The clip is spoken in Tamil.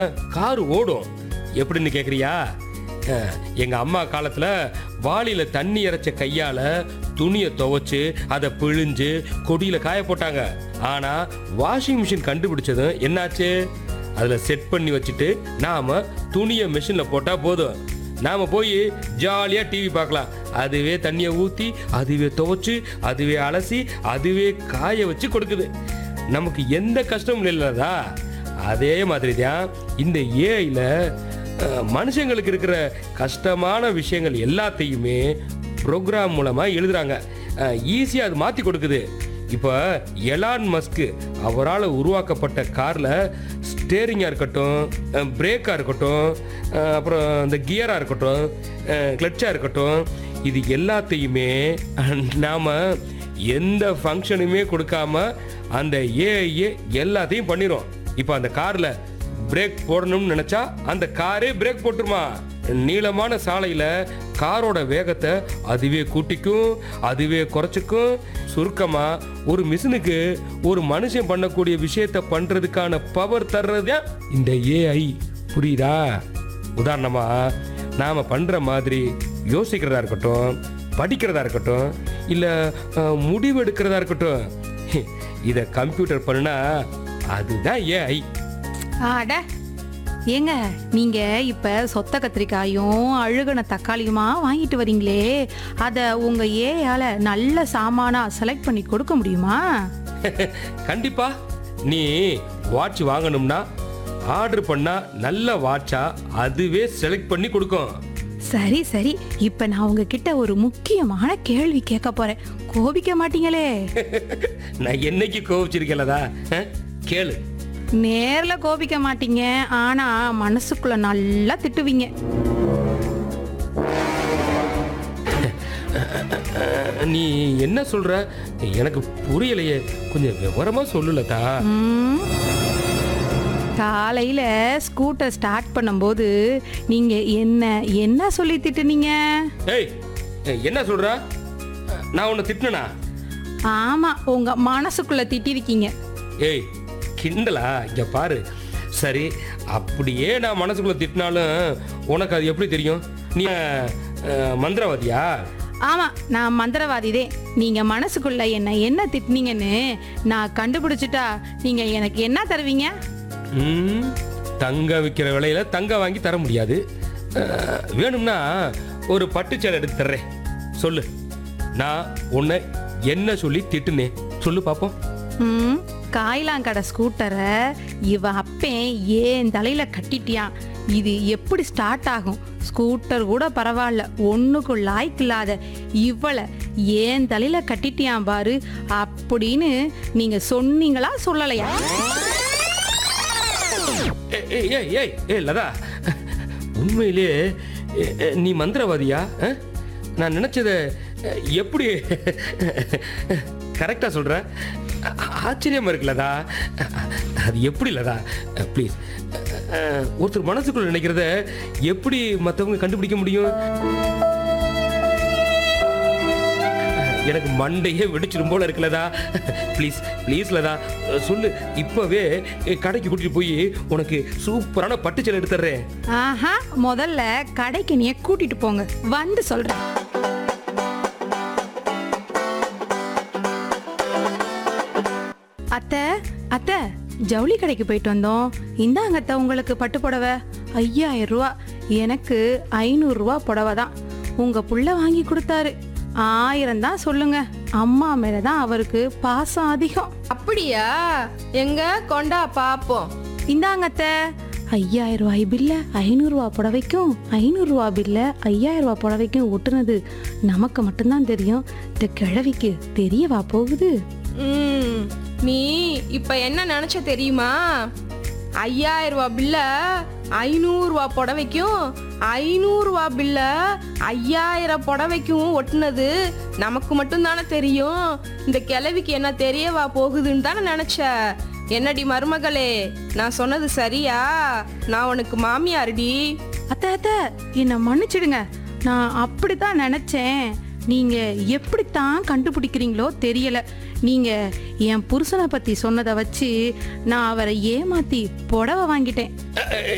கார் ஓடும் எப்படின்னு கேக்குறியா அஹ், எங்க அம்மா காலத்துல வாளியில தண்ணி இறைச்ச கையால துணியை துவைச்சு அதை பிழிஞ்சு கொடியில காய போட்டாங்க ஆனா வாஷிங் மிஷின் கண்டுபிடிச்சதும் என்னாச்சு அதுல செட் பண்ணி வச்சுட்டு நாம துணியை மிஷின்ல போட்டா போதும் நாம போய் ஜாலியா டிவி பார்க்கலாம் அதுவே தண்ணியை ஊத்தி அதுவே துவைச்சு அதுவே அலசி அதுவே காய வச்சு கொடுக்குது நமக்கு எந்த கஷ்டமும் இல்லைதா அதே மாதிரி தான் இந்த ஏஐல மனுஷங்களுக்கு இருக்கிற கஷ்டமான விஷயங்கள் எல்லாத்தையுமே ப்ரோக்ராம் மூலமா எழுதுறாங்க ஈஸியாக அது மாற்றி கொடுக்குது இப்போ எலான் மஸ்க்கு அவரால் உருவாக்கப்பட்ட காரில் ஸ்டேரிங்காக இருக்கட்டும் பிரேக்காக இருக்கட்டும் அஹ், அப்புறம் இந்த கியராக இருக்கட்டும் கிளட்சாக இருக்கட்டும் இது எல்லாத்தையுமே நாம் எந்த ஃபங்க்ஷனுமே கொடுக்காம அந்த ஏஐயே எல்லாத்தையும் பண்ணிரும் இப்போ அந்த கார்ல பிரேக் போடணும்னு நினைச்சா அந்த காரே பிரேக் போட்டுருமா நீளமான சாலையில காரோட வேகத்தை அதுவே கூட்டிக்கும் அதுவே குறைச்சிக்கும் சுருக்கமா ஒரு மிஷினுக்கு ஒரு மனுஷன் பண்ணக்கூடிய விஷயத்தை பண்றதுக்கான பவர் தர்றது இந்த ஏஐ புரியுதா உதாரணமா நாம பண்ற மாதிரி யோசிக்கிறதா இருக்கட்டும் படிக்கிறதா இருக்கட்டும் இல்ல அஹ், முடிவெடுக்கிறதா இருக்கட்டும் இத கம்ப்யூட்டர் பண்ணுனா அதுதான் ஏஐ அட ஏங்க நீங்க இப்ப சொத்த கத்திரிக்காயும் அழுகுன தக்காளியுமா வாங்கிட்டு வரீங்களே அத உங்க ஏயால நல்ல சாமானா செலக்ட் பண்ணி கொடுக்க முடியுமா கண்டிப்பா நீ வாட்ச் வாங்கணும்னா ஆர்டர் பண்ணா நல்ல வாட்சா அதுவே செலக்ட் பண்ணி கொடுக்கும் சரி சரி இப்ப நான் உங்ககிட்ட ஒரு முக்கியமான கேள்வி கேட்க போறேன் கோபிக்க மாட்டீங்களே நான் என்னைக்கு கோவிச்சிருக்கேன்லதா அஹ், கேளு நேர்ல கோபிக்க மாட்டீங்க ஆனா மனசுக்குள்ள நல்லா திட்டுவீங்க அஹ், நீ என்ன சொல்ற எனக்கு புரியலையே கொஞ்சம் விவரமா சொல்லுலதா ம். காலையில ஸ்கூட்டர் ஸ்டார்ட் பண்ணும்போது நீங்க என்ன என்ன சொல்லி திட்டுனீங்க ஏய் என்ன சொல்ற நான் உன்னை திட்டினா ஆமா உங்க மனசுக்குள்ள திட்டிருக்கீங்க ஏய் கிண்டலா இங்க பாரு சரி அப்படியே நான் மனசுக்குள்ள திட்டினாலும் உனக்கு அது எப்படி தெரியும் நீ அஹ், மந்திரவாதியா ஆமா நான் மந்திரவாதிதே நீங்க மனசுக்குள்ள என்ன என்ன திட்டுனீங்கன்னு நான் கண்டுபிடிச்சிட்டா நீங்க எனக்கு என்ன தருவீங்க ம், தங்கம் விற்கிற விலையில தங்கம் வாங்கி தர முடியாது அஹ், வேணும்னா ஒரு பட்டுச்சேலை எடுத்து தர்றேன் சொல்லு நான் உன்னை என்ன சொல்லி திட்டுனேன் சொல்லு பாப்போம் ம் காயிலாங்கடை ஸ்கூட்டரை இவ அப்பேன் ஏன் தலையில கட்டிட்டியான் இது எப்படி ஸ்டார்ட் ஆகும் ஸ்கூட்டர் கூட பரவாயில்ல ஒண்ணுக்கும் லாய்க்கு இல்லாத இவளை ஏன் தலையில கட்டிட்டியான் பாரு அப்படின்னு நீங்க சொன்னீங்களா சொல்லலையா ஏய், ஏய் ஏய் ஏய் ஏய் லதா உண்மையிலேயே எ, எ, நீ மந்திரவாதியா அஹ்? நான் நினைச்சத அ, எப்படி கரெக்டா சொல்ற ஆ- ஆச்சரியமா இருக்கு லதா அது எப்படி லதா ப்ளீஸ் ஒருத்தர் மனசுக்குள்ள நினைக்கிறத எப்படி மற்றவங்க கண்டுபிடிக்க முடியும் எனக்கு மண்டையே வெடிச்சிரும் போல இருக்குலதா ப்ளீஸ் ப்ளீஸ் லதா சொல்லு இப்பவே கடைக்கு கூட்டிட்டு போய் உனக்கு சூப்பரான பட்டுச்சேலை எடுத்துறேன் ஆஹா முதல்ல கடைக்கு நீ கூட்டிட்டு போங்க வந்து சொல்றேன் அத்தை அத்தை ஜவுளி கடைக்கு போயிட்டு வந்தோம் இந்தாங்க அத்தை உங்களுக்கு பட்டு புடவை ஐயாயிரம் ரூபா எனக்கு ஐநூறு ரூபா புடவை தான் உங்க புள்ள வாங்கி கொடுத்தாரு ஆயிரம் தான் சொல்லுங்க அம்மா மேல தான் அவருக்கு பாசம் அதிகம் அப்படியா எங்க கொண்டா பாப்போம் இந்தாங்க அத்தை ஐயாயிரம் ரூபாய் பில்ல ஐநூறுரூவா புடவைக்கும் ஐநூறுரூவா பில்ல ஐயாயிரம் ரூபாய் புடவைக்கும் ஒட்டுனது நமக்கு மட்டும்தான் தெரியும் இந்த கிழவிக்கு தெரியவா போகுது ம், நீ இப்ப என்ன நினைச்ச தெரியுமா ஐயாயிரம் ரூபா பில்ல ஐநூறு ரூபா புடவைக்கும் ஐநூறு ரூபா பில்ல ஐயாயிரம் புடவைக்கும் ஒட்டுனது நமக்கு மட்டும்தானே தெரியும் இந்த கிழவிக்கு என்ன தெரியவா போகுதுன்னு தானே நினைச்ச என்னடி மருமகளே நான் சொன்னது சரியா நான் உனக்கு மாமியாருடி அத்தை அத்தை என்னை மன்னிச்சிடுங்க நான் அப்படித்தான் நினைச்சேன் நீங்க எப்படித்தான் கண்டுபிடிக்கிறீங்களோ தெரியல நீங்க என் புருஷனை பத்தி சொன்னதை வச்சு நான் அவரை ஏமாத்தி புடவை வாங்கிட்டேன் அ, அ,